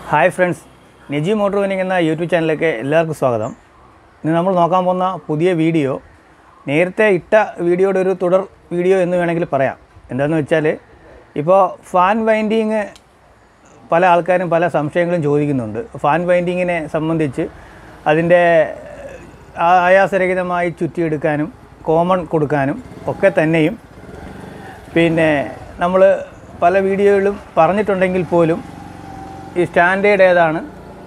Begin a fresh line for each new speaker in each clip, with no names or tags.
hi friends നെജി motor വിനിങ് എന്ന യൂട്യൂബ് ചാനലിലേക്ക് എല്ലാവർക്കും സ്വാഗതം ഇന്ന് നമ്മൾ നോക്കാൻ പോകുന്ന പുതിയ വീഡിയോ നേരത്തെ ഇട്ട വീഡിയോയുടെ ഒരു തുടർ വീഡിയോ എന്ന് വേണമെങ്കിൽ പറയാം എന്താണെന്ന് വെച്ചാൽ ഇപ്പോൾ ഫാൻ വൈൻഡിങ് പല ആൾക്കാരും പല സംശയങ്ങളും ചോദിക്കുന്നുണ്ട് ഫാൻ വൈൻഡിങ്ങിനെ സംബന്ധിച്ച് അതിൻ്റെ ആ- ആയാസരഹിതമായി ചുറ്റിയെടുക്കാനും കോമൺ കൊടുക്കാനും ഒക്കെ തന്നെയും പിന്നെ നമ്മൾ പല വീഡിയോയിലും പറഞ്ഞിട്ടുണ്ടെങ്കിൽ പോലും ഈ സ്റ്റാൻഡേർഡ് ഏതാണ്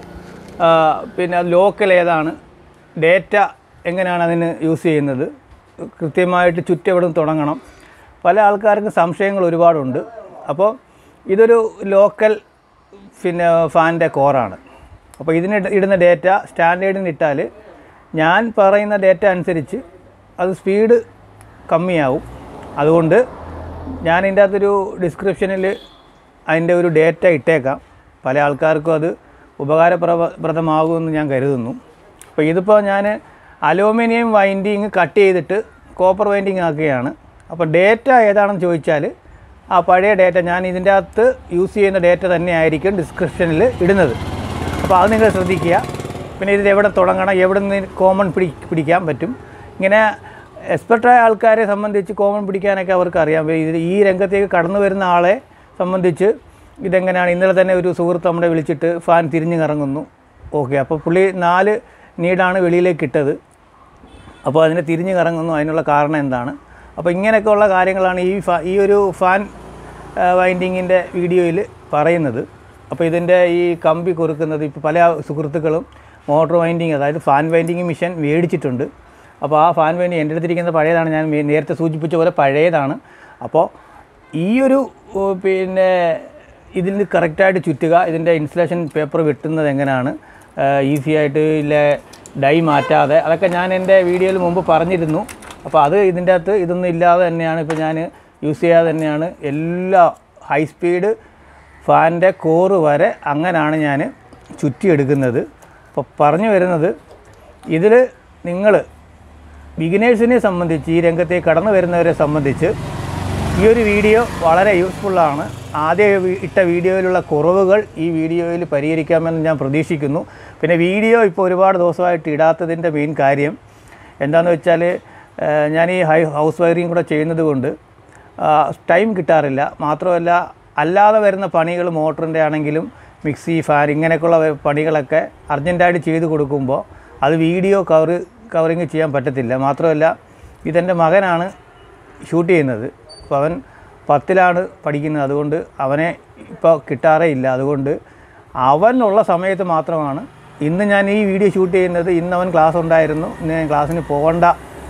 ആ, പിന്നെ ലോക്കൽ ഏതാണ് ഡേറ്റ എങ്ങനെയാണ് അതിന് യൂസ് ചെയ്യുന്നത് കൃത്യമായിട്ട് ചുറ്റെവിടെ തുടങ്ങണം പല ആൾക്കാർക്കും സംശയങ്ങൾ ഒരുപാടുണ്ട് അപ്പോൾ ഇതൊരു ലോക്കൽ പിന്നെ ഫാനിൻ്റെ കോറാണ് അപ്പോൾ ഇതിന് ഇട- ഇടുന്ന ഡേറ്റ സ്റ്റാൻഡേർഡിന് ഇട്ടാൽ ഞാൻ പറയുന്ന ഡേറ്റ അനുസരിച്ച് അത് സ്പീഡ് കമ്മിയാവും അതുകൊണ്ട് ഞാൻ ഇതിൻ്റെ അകത്തൊരു ഡിസ്ക്രിപ്ഷനിൽ അതിൻ്റെ ഒരു ഡേറ്റ ഇട്ടേക്കാം പല ആൾക്കാർക്കും അത് ഉപകാരപ്രദമാകുമെന്ന് ഞാൻ കരുതുന്നു അപ്പോൾ ഇതിപ്പോൾ ഞാൻ അലൂമിനിയം വൈൻഡിങ് കട്ട് ചെയ്തിട്ട് കോപ്പർ വൈൻഡിങ് ആക്കുകയാണ് അപ്പോൾ ഡേറ്റ ഏതാണെന്ന് ചോദിച്ചാൽ ആ പഴയ ഡേറ്റ ഞാൻ ഇതിൻ്റെ അകത്ത് യൂസ് ചെയ്യുന്ന ഡേറ്റ തന്നെ ആയിരിക്കും ഡിസ്ക്രിപ്ഷനിൽ ഇടുന്നത് അപ്പോൾ അത് നിങ്ങൾ ശ്രദ്ധിക്കുക പിന്നെ ഇത് എവിടെ തുടങ്ങണം എവിടെ നിന്ന് കോമൺ പിടി പിടിക്കാൻ പറ്റും ഇങ്ങനെ എക്സ്പെർട്ടായ ആൾക്കാരെ സംബന്ധിച്ച് കോമൺ പിടിക്കാനൊക്കെ അവർക്ക് അറിയാം ഇത് ഈ രംഗത്തേക്ക് കടന്നു വരുന്ന ആളെ സംബന്ധിച്ച് ഇതെങ്ങനെയാണ് ഇന്നലെ തന്നെ ഒരു സുഹൃത്ത് നമ്മളെ വിളിച്ചിട്ട് ഫാൻ തിരിഞ്ഞു കറങ്ങുന്നു ഓക്കെ അപ്പോൾ പുള്ളി നാല് നീഡാണ് വെളിയിലേക്ക് ഇട്ടത് അപ്പോൾ അതിന് തിരിഞ്ഞു കറങ്ങുന്നു അതിനുള്ള കാരണം എന്താണ് അപ്പോൾ ഇങ്ങനെയൊക്കെയുള്ള കാര്യങ്ങളാണ് ഈ ഫാ ഈ ഒരു ഫാൻ വൈൻഡിങ്ങിൻ്റെ വീഡിയോയിൽ പറയുന്നത് അപ്പോൾ ഇതിൻ്റെ ഈ കമ്പി കൊറുക്കുന്നത് ഇപ്പോൾ പല സുഹൃത്തുക്കളും മോട്ടോർ വൈൻഡിങ് അതായത് ഫാൻ വൈൻഡിങ് മെഷീൻ മേടിച്ചിട്ടുണ്ട് അപ്പോൾ ആ ഫാൻ വൈൻഡിങ് എൻ്റെ അടുത്തിരിക്കുന്ന പഴയതാണ് ഞാൻ മേ- നേരത്തെ സൂചിപ്പിച്ച പോലെ പഴയതാണ് അപ്പോൾ ഈ ഒരു ഓ, പിന്നെ ഇതിന് കറക്റ്റായിട്ട് ചുറ്റുക ഇതിൻ്റെ ഇൻസുലേഷൻ പേപ്പർ വെട്ടുന്നത് എങ്ങനെയാണ് ഈസി ആയിട്ട് ഇല്ല ഡൈ മാറ്റാതെ അതൊക്കെ ഞാൻ എൻ്റെ വീഡിയോയിൽ മുമ്പ് പറഞ്ഞിരുന്നു അപ്പോൾ അത് ഇതിൻ്റെ അകത്ത് ഇതൊന്നും ഇല്ലാതെ തന്നെയാണ് ഇപ്പോൾ ഞാൻ യൂസ് ചെയ്യാതെ തന്നെയാണ് എല്ലാ ഹൈ സ്പീഡ് ഫാനിൻ്റെ കോറ് വരെ അങ്ങനെയാണ് ഞാൻ ചുറ്റിയെടുക്കുന്നത് അപ്പോൾ പറഞ്ഞു വരുന്നത് ഇതിൽ നിങ്ങൾ ബിഗിനേഴ്സിനെ സംബന്ധിച്ച് ഈ രംഗത്തേക്ക് കടന്നു വരുന്നവരെ സംബന്ധിച്ച് ഈ ഒരു വീഡിയോ വളരെ യൂസ്ഫുള്ളാണ് ആദ്യം വി- ഇട്ട വീഡിയോയിലുള്ള കുറവുകൾ ഈ വീഡിയോയിൽ പരിഹരിക്കാമെന്ന് ഞാൻ പ്രതീക്ഷിക്കുന്നു പിന്നെ വീഡിയോ ഇപ്പോൾ ഒരുപാട് ദിവസമായിട്ട് ഇടാത്തതിൻ്റെ മെയിൻ കാര്യം എന്താണെന്ന് വെച്ചാൽ ഏഹ്, ഞാൻ ഈ ഹൈ ഹൗസ് വയറിങ് കൂടെ ചെയ്യുന്നത് കൊണ്ട് ടൈം കിട്ടാറില്ല മാത്രമല്ല അല്ലാതെ വരുന്ന പണികൾ മോട്ടറിൻ്റെ ആണെങ്കിലും മിക്സി ഫാൻ ഇങ്ങനെയൊക്കെയുള്ള വ- പണികളൊക്കെ അർജൻറ്റായിട്ട് ചെയ്ത് കൊടുക്കുമ്പോൾ അത് വീഡിയോ കവർ കവറിങ് ചെയ്യാൻ പറ്റത്തില്ല മാത്രമല്ല ഇതെൻ്റെ മകനാണ് ഷൂട്ട് ചെയ്യുന്നത് അപ്പോൾ അവൻ പത്തിലാണ് പഠിക്കുന്നത് അതുകൊണ്ട് അവനെ ഇപ്പോൾ കിട്ടാറേ ഇല്ല അതുകൊണ്ട് അവനുള്ള സമയത്ത് മാത്രമാണ് ഇന്ന് ഞാൻ ഈ വീഡിയോ ഷൂട്ട് ചെയ്യുന്നത് ഇന്ന് അവൻ ക്ലാസ് ഉണ്ടായിരുന്നു ഇന്ന് ഞാൻ ക്ലാസ്സിന് പോകണ്ട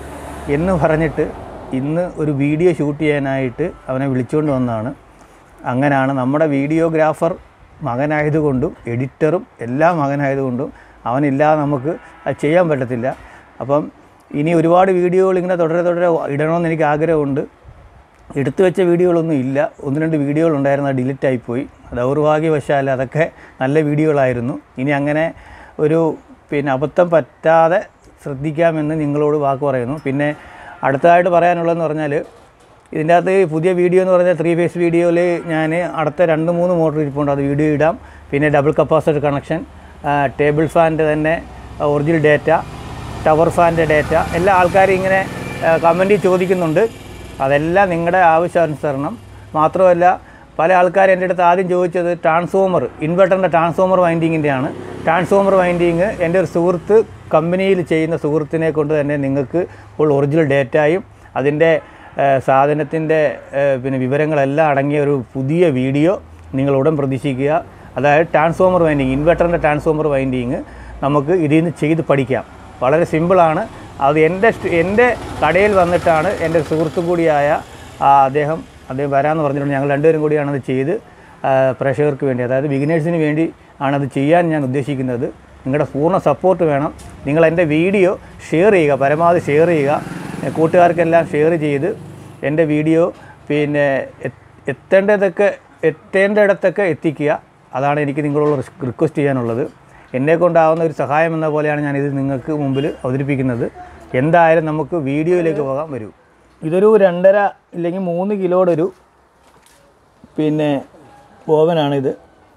എന്ന് പറഞ്ഞിട്ട് ഇന്ന് ഒരു വീഡിയോ ഷൂട്ട് ചെയ്യാനായിട്ട് അവനെ വിളിച്ചുകൊണ്ട് വന്നതാണ് അങ്ങനെയാണ് നമ്മുടെ വീഡിയോഗ്രാഫർ മകനായതുകൊണ്ടും എഡിറ്ററും എല്ലാം മകനായതുകൊണ്ടും അവനില്ലാതെ നമുക്ക് അത് ചെയ്യാൻ പറ്റത്തില്ല അപ്പം ഇനി ഒരുപാട് വീഡിയോകൾ ഇങ്ങനെ തുടരെ തുടരെ ഇടണമെന്ന് എനിക്ക് ആഗ്രഹമുണ്ട് എടുത്തു വെച്ച വീഡിയോകളൊന്നും ഇല്ല ഒന്ന് രണ്ട് വീഡിയോകൾ ഉണ്ടായിരുന്നു അത് ഡിലീറ്റ് ആയിപ്പോയി ദൗർഭാഗ്യവശാൽ അതൊക്കെ നല്ല വീഡിയോകളായിരുന്നു ഇനി അങ്ങനെ ഒരു പിന്നെ അബദ്ധം പറ്റാതെ ശ്രദ്ധിക്കാമെന്ന് നിങ്ങളോട് വാക്ക് പറയുന്നു പിന്നെ അടുത്തതായിട്ട് പറയാനുള്ളതെന്ന് പറഞ്ഞാൽ ഇതിൻ്റെ അകത്ത് പുതിയ വീഡിയോ എന്ന് പറഞ്ഞാൽ ത്രീ ഫേസ് വീഡിയോയിൽ ഞാൻ അടുത്ത രണ്ട് മൂന്ന് മോട്ടർ ഇരിപ്പുണ്ട് അത് വീഡിയോ ഇടാം പിന്നെ ഡബിൾ കപ്പാസിറ്റർ കണക്ഷൻ ടേബിൾ ഫാനിൻ്റെ തന്നെ ഒറിജിനൽ ഡേറ്റ ടവർ ഫാനിൻ്റെ ഡേറ്റ എല്ലാ ആൾക്കാരും ഇങ്ങനെ കമൻറ്റിൽ ചോദിക്കുന്നുണ്ട് അതെല്ലാം നിങ്ങളുടെ ആവശ്യാനുസരണം മാത്രമല്ല പല ആൾക്കാരും എൻ്റെ അടുത്ത് ആദ്യം ചോദിച്ചത് ട്രാൻസ്ഫോമർ ഇൻവെർട്ടറിൻ്റെ ട്രാൻസ്ഫോമർ വൈൻഡിങ്ങിൻ്റെയാണ് ട്രാൻസ്ഫോമർ വൈൻഡിങ് എൻ്റെ ഒരു സുഹൃത്ത് കമ്പനിയിൽ ചെയ്യുന്ന സുഹൃത്തിനെ കൊണ്ട് തന്നെ നിങ്ങൾക്ക് ഇപ്പോൾ ഒറിജിനൽ ഡേറ്റയും അതിൻ്റെ സാധനത്തിൻ്റെ പിന്നെ വിവരങ്ങളെല്ലാം അടങ്ങിയ ഒരു പുതിയ വീഡിയോ നിങ്ങൾ ഉടൻ പ്രതീക്ഷിക്കുക അതായത് ട്രാൻസ്ഫോമർ വൈൻഡിങ് ഇൻവെർട്ടറിൻ്റെ ട്രാൻസ്ഫോമർ വൈൻഡിങ് നമുക്ക് ഇതിൽ നിന്ന് ചെയ്ത് പഠിക്കാം വളരെ സിമ്പിളാണ് അത് എൻ്റെ സ്റ്റ്- എൻ്റെ കടയിൽ വന്നിട്ടാണ് എൻ്റെ സുഹൃത്തു കൂടിയായ ആ, അദ്ദേഹം അദ്ദേഹം വരാമെന്ന് പറഞ്ഞിട്ടുണ്ട് ഞങ്ങൾ രണ്ടുപേരും കൂടിയാണ് അത് ചെയ്ത് ആ, പ്രേക്ഷകർക്ക് വേണ്ടി അതായത് ബിഗിനേഴ്സിന് വേണ്ടി ആണ് അത് ചെയ്യാൻ ഞാൻ ഉദ്ദേശിക്കുന്നത് നിങ്ങളുടെ പൂർണ്ണ സപ്പോർട്ട് വേണം നിങ്ങൾ എൻ്റെ വീഡിയോ ഷെയർ ചെയ്യുക പരമാവധി ഷെയർ ചെയ്യുക ഏ, കൂട്ടുകാർക്കെല്ലാം ഷെയർ ചെയ്ത് എൻ്റെ വീഡിയോ പിന്നെ എ- എത്തേണ്ടതൊക്കെ എത്തേണ്ടിടത്തൊക്കെ എത്തിക്കുക അതാണ് എനിക്ക് നിങ്ങളോട് റിക്വസ്റ്റ് ചെയ്യാനുള്ളത് എന്നെ കൊണ്ടാവുന്ന ഒരു സഹായം എന്ന പോലെയാണ് ഞാനിത് നിങ്ങൾക്ക് മുമ്പിൽ അവതരിപ്പിക്കുന്നത് എന്തായാലും നമുക്ക് വീഡിയോയിലേക്ക് പോകാൻ വരൂ ഇതൊരു രണ്ടര ഇല്ലെങ്കിൽ മൂന്ന് കിലോയുടെ ഒരു പിന്നെ ഓവനാണിത്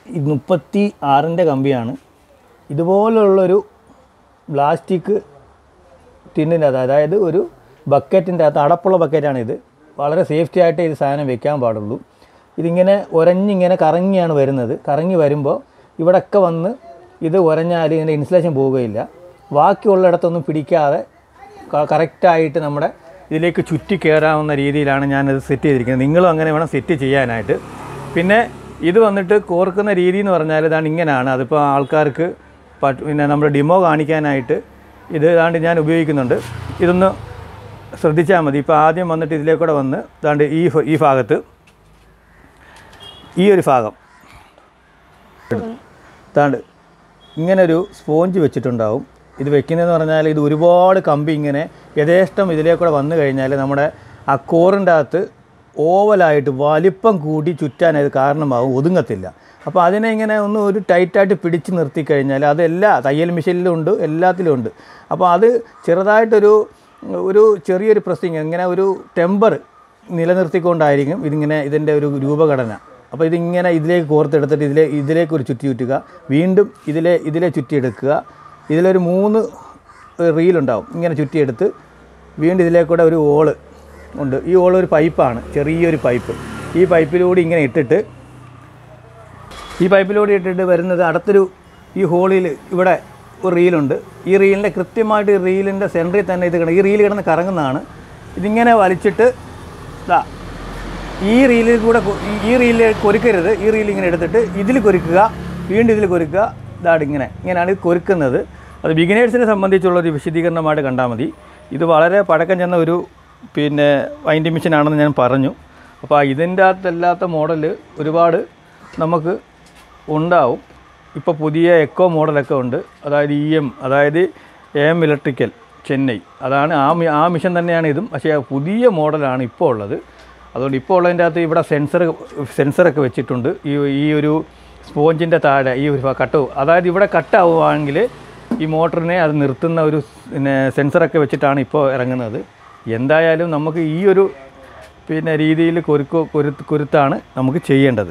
ഇത് മുപ്പത്തി ആറിൻ്റെ കമ്പിയാണ് ഇതുപോലുള്ളൊരു പ്ലാസ്റ്റിക് ടിന്നിൻ്റെ അകത്ത് അതായത് ഒരു ബക്കറ്റിൻ്റെ അകത്ത് അടപ്പുള്ള ബക്കറ്റാണ് ഇത് വളരെ സേഫ്റ്റി ആയിട്ട് ഇത് സാധനം വെക്കാൻ പാടുള്ളൂ ഇതിങ്ങനെ ഉരഞ്ഞിങ്ങനെ കറങ്ങിയാണ് വരുന്നത് കറങ്ങി വരുമ്പോൾ ഇവിടെയൊക്കെ വന്ന് ഇത് ഉരഞ്ഞാൽ ഇതിൻ്റെ ഇൻസുലേഷൻ പോവുകയില്ല ബാക്കിയുള്ളിടത്തൊന്നും പിടിക്കാതെ കറക്റ്റായിട്ട് നമ്മുടെ ഇതിലേക്ക് ചുറ്റി കയറാവുന്ന രീതിയിലാണ് ഞാനത് സെറ്റ് ചെയ്തിരിക്കുന്നത് നിങ്ങളും അങ്ങനെ വേണം സെറ്റ് ചെയ്യാനായിട്ട് പിന്നെ ഇത് വന്നിട്ട് കോർക്കുന്ന രീതി എന്ന് പറഞ്ഞാൽ ഇതാണ് ഇങ്ങനെയാണ് അതിപ്പോൾ ആൾക്കാർക്ക് പറ്റ് പിന്നെ നമ്മുടെ ഡിമോ കാണിക്കാനായിട്ട് ഇത് ഏതാണ്ട് ഞാൻ ഉപയോഗിക്കുന്നുണ്ട് ഇതൊന്ന് ശ്രദ്ധിച്ചാൽ മതി ഇപ്പോൾ ആദ്യം വന്നിട്ട് ഇതിലേക്കൂടെ വന്ന് ഇതാണ്ട് ഈ ഫ- ഈ ഭാഗത്ത് ഈ ഒരു ഭാഗം ഇതാണ്ട് ഇങ്ങനെ ഒരു സ്പോഞ്ച് വെച്ചിട്ടുണ്ടാവും ഇത് വെക്കുന്നതെന്ന് പറഞ്ഞാൽ ഇത് ഒരുപാട് കമ്പി ഇങ്ങനെ യഥേഷ്ടം ഇതിലേക്കൂടെ വന്നു കഴിഞ്ഞാൽ നമ്മുടെ ആ കോറിൻ്റെ അകത്ത് ഓവലായിട്ട് വലിപ്പം കൂടി ചുറ്റാൻ അത് കാരണമാവും ഒതുങ്ങത്തില്ല അപ്പോൾ അതിനെ ഇങ്ങനെ ഒന്ന് ഒരു ടൈറ്റായിട്ട് പിടിച്ച് നിർത്തി കഴിഞ്ഞാൽ അതെല്ലാ തയ്യൽ മെഷീനിലും ഉണ്ട് എല്ലാത്തിലും ഉണ്ട് അപ്പോൾ അത് ചെറുതായിട്ടൊരു ഒരു ചെറിയൊരു പ്രസ്സിങ് ഇങ്ങനെ ഒരു ടെമ്പർ നിലനിർത്തിക്കൊണ്ടായിരിക്കും ഇതിങ്ങനെ ഇതിൻ്റെ ഒരു രൂപഘടന അപ്പോൾ ഇതിങ്ങനെ ഇതിലേക്ക് കോർത്തെടുത്തിട്ട് ഇതിലെ ഇതിലേക്ക് ഒരു ചുറ്റി ചുറ്റുക വീണ്ടും ഇതിലെ ഇതിലെ ചുറ്റിയെടുക്കുക ഇതിലൊരു മൂന്ന് റീലുണ്ടാവും ഇങ്ങനെ ചുറ്റിയെടുത്ത് വീണ്ടും ഇതിലേക്കൂടെ ഒരു ഓള് ഉണ്ട് ഈ ഓള് ഒരു പൈപ്പാണ് ചെറിയൊരു പൈപ്പ് ഈ പൈപ്പിലൂടെ ഇങ്ങനെ ഇട്ടിട്ട് ഈ പൈപ്പിലൂടെ ഇട്ടിട്ട് വരുന്നത് അടുത്തൊരു ഈ ഹോളിൽ ഇവിടെ ഒരു റീലുണ്ട് ഈ റീലിൻ്റെ കൃത്യമായിട്ട് ഈ റീലിൻ്റെ സെൻറ്ററിൽ തന്നെ ഇത് കിടന്ന് ഈ റീൽ കിടന്ന് കറങ്ങുന്നതാണ് ഇതിങ്ങനെ വലിച്ചിട്ട് ഇതാ ഈ റീലിൽ കൂടെ കൊ- ഈ- ഈ റീലിൽ കൊരുക്കരുത് ഈ റീൽ ഇങ്ങനെ എടുത്തിട്ട് ഇതിൽ കൊരുക്കുക വീണ്ടും ഇതിൽ കൊരുക്കുക ഇതാണ് ഇങ്ങനെ ഇങ്ങനെയാണ് ഇത് കൊരുക്കുന്നത് അത് ബിഗിനേഴ്സിനെ സംബന്ധിച്ചുള്ള ഒരു വിശദീകരണമായിട്ട് കണ്ടാൽ മതി ഇത് വളരെ പഴക്കം ചെന്ന ഒരു പിന്നെ വൈൻഡിങ് മെഷീനാണെന്ന് ഞാൻ പറഞ്ഞു അപ്പോൾ ഇതിൻ്റെ അകത്തല്ലാത്ത മോഡൽ ഒരുപാട് നമുക്ക് ഉണ്ടാവും ഇപ്പോൾ പുതിയ എക്കോ മോഡലൊക്കെ ഉണ്ട് അതായത് ഇ എം അതായത് എം ഇലക്ട്രിക്കൽ ചെന്നൈ അതാണ് ആ മി- ആ മിഷൻ തന്നെയാണ് ഇതും പക്ഷേ ആ പുതിയ മോഡലാണ് ഇപ്പോൾ ഉള്ളത് അതുകൊണ്ട് ഇപ്പോൾ ഉള്ളതിൻ്റെ അകത്ത് ഇവിടെ സെൻസർ സെൻസറൊക്കെ വെച്ചിട്ടുണ്ട് ഈ ഈ ഒരു സ്പോഞ്ചിൻ്റെ താഴെ ഈ ഒരു കട്ട് അതായത് ഇവിടെ കട്ടാവുകയാണെങ്കിൽ ഈ മോട്ടറിനെ അത് നിർത്തുന്ന ഒരു പിന്നെ സെൻസറൊക്കെ വെച്ചിട്ടാണ് ഇപ്പോൾ ഇറങ്ങുന്നത് എന്തായാലും നമുക്ക് ഈ ഒരു പിന്നെ രീതിയിൽ കൊരുക്കോ കൊരുത്ത് കൊരുത്താണ് നമുക്ക് ചെയ്യേണ്ടത്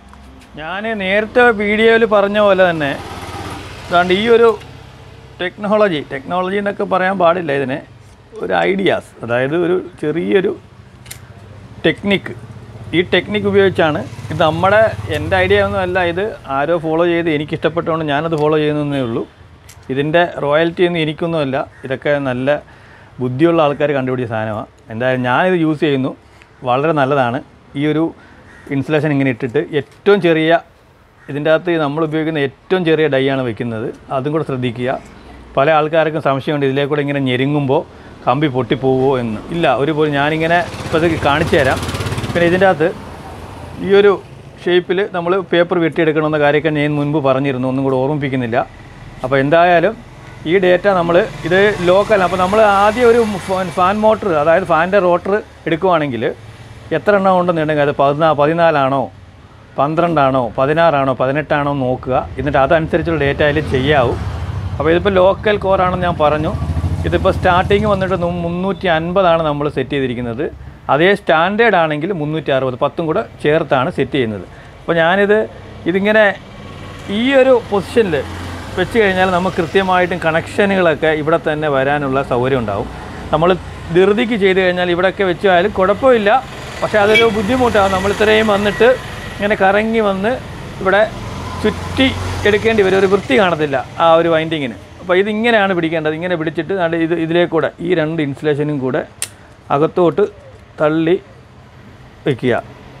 ഞാൻ നേരത്തെ വീഡിയോയിൽ പറഞ്ഞ പോലെ തന്നെ അതുകൊണ്ട് ഈ ഒരു ടെക്നോളജി ടെക്നോളജി എന്നൊക്കെ പറയാൻ പാടില്ല ഇതിനെ ഒരു ഐഡിയാസ് അതായത് ഒരു ചെറിയൊരു ടെക്നിക്ക് ഈ ടെക്നിക്ക് ഉപയോഗിച്ചാണ് ഇത് നമ്മുടെ എൻ്റെ ഐഡിയ ഒന്നും അല്ല ഇത് ആരോ ഫോളോ ചെയ്ത് എനിക്ക് ഇഷ്ടപ്പെട്ടുകൊണ്ട് ഞാനത് ഫോളോ ചെയ്യുന്നതേ ഉള്ളൂ ഇതിൻ്റെ റോയൽറ്റി ഒന്നും എനിക്കൊന്നുമല്ല ഇതൊക്കെ നല്ല ബുദ്ധിയുള്ള ആൾക്കാർ കണ്ടുപിടിച്ച സാധനമാണ് എന്തായാലും ഞാനിത് യൂസ് ചെയ്യുന്നു വളരെ നല്ലതാണ് ഈ ഒരു ഇൻസുലേഷൻ ഇങ്ങനെ ഇട്ടിട്ട് ഏറ്റവും ചെറിയ ഇതിൻ്റെ അകത്ത് നമ്മൾ ഉപയോഗിക്കുന്ന ഏറ്റവും ചെറിയ ഡൈ ആണ് വെക്കുന്നത് അതും കൂടെ ശ്രദ്ധിക്കുക പല ആൾക്കാർക്കും സംശയമുണ്ട് ഇതിലേക്കൂടെ ഇങ്ങനെ ഞെരുങ്ങുമ്പോൾ കമ്പി പൊട്ടിപ്പോവോ എന്ന് ഇല്ല ഒരു പോലും ഞാനിങ്ങനെ ഇപ്പോൾ ഇത് കാണിച്ചു തരാം പിന്നെ ഇതിൻ്റെ അകത്ത് ഈ ഒരു ഷേപ്പിൽ നമ്മൾ പേപ്പർ വെട്ടിയെടുക്കണമെന്ന കാര്യമൊക്കെ ഞാൻ മുൻപ് പറഞ്ഞിരുന്നു ഒന്നും കൂടെ ഓർമ്മിപ്പിക്കുന്നില്ല അപ്പോൾ എന്തായാലും ഈ ഡേറ്റ നമ്മൾ ഇത് ലോക്കൽ അപ്പോൾ നമ്മൾ ആദ്യം ഒരു ഫാൻ- ഫാൻ മോട്ടർ അതായത് ഫാനിൻ്റെ റോട്ടർ എടുക്കുവാണെങ്കിൽ എത്ര എണ്ണം ഉണ്ടെന്നുണ്ടെങ്കിൽ അത് പതിനാ പതിനാലാണോ പന്ത്രണ്ടാണോ പതിനാറാണോ പതിനെട്ടാണോ എന്ന് നോക്കുക എന്നിട്ട് അതനുസരിച്ചുള്ള ഡേറ്റ അതിൽ ചെയ്യാവൂ അപ്പോൾ ഇതിപ്പോൾ ലോക്കൽ കോറാണെന്ന് ഞാൻ പറഞ്ഞു ഇതിപ്പോൾ സ്റ്റാർട്ടിങ് വന്നിട്ട് നു- മുന്നൂറ്റി അൻപതാണ് നമ്മൾ സെറ്റ് ചെയ്തിരിക്കുന്നത് അതേ സ്റ്റാൻഡേർഡ് ആണെങ്കിൽ മുന്നൂറ്റി അറുപത് പത്തും കൂടെ ചേർത്താണ് സെറ്റ് ചെയ്യുന്നത് അപ്പോൾ ഞാനിത് ഇതിങ്ങനെ ഈ ഒരു പൊസിഷനിൽ വെച്ച് കഴിഞ്ഞാൽ നമുക്ക് കൃത്യമായിട്ടും കണക്ഷനുകളൊക്കെ ഇവിടെ തന്നെ വരാനുള്ള സൗകര്യം ഉണ്ടാവും നമ്മൾ ധൃതിക്ക് ചെയ്ത് കഴിഞ്ഞാൽ ഇവിടെയൊക്കെ വെച്ചാലും കുഴപ്പമില്ല പക്ഷേ അതൊരു ബുദ്ധിമുട്ടാണ് നമ്മൾ ഇത്രയും വന്നിട്ട് ഇങ്ങനെ കറങ്ങി വന്ന് ഇവിടെ ചുറ്റി എടുക്കേണ്ടി വരും ഒരു വൃത്തി കാണത്തില്ല ആ ഒരു വൈൻഡിങ്ങിന് അപ്പോൾ ഇതിങ്ങനെയാണ് പിടിക്കേണ്ടത് ഇങ്ങനെ പിടിച്ചിട്ട് നല്ല ഇത് ഇതിലേക്കൂടെ ഈ രണ്ട് ഇൻസുലേഷനും കൂടെ അകത്തോട്ട് തള്ളി വയ്ക്കുക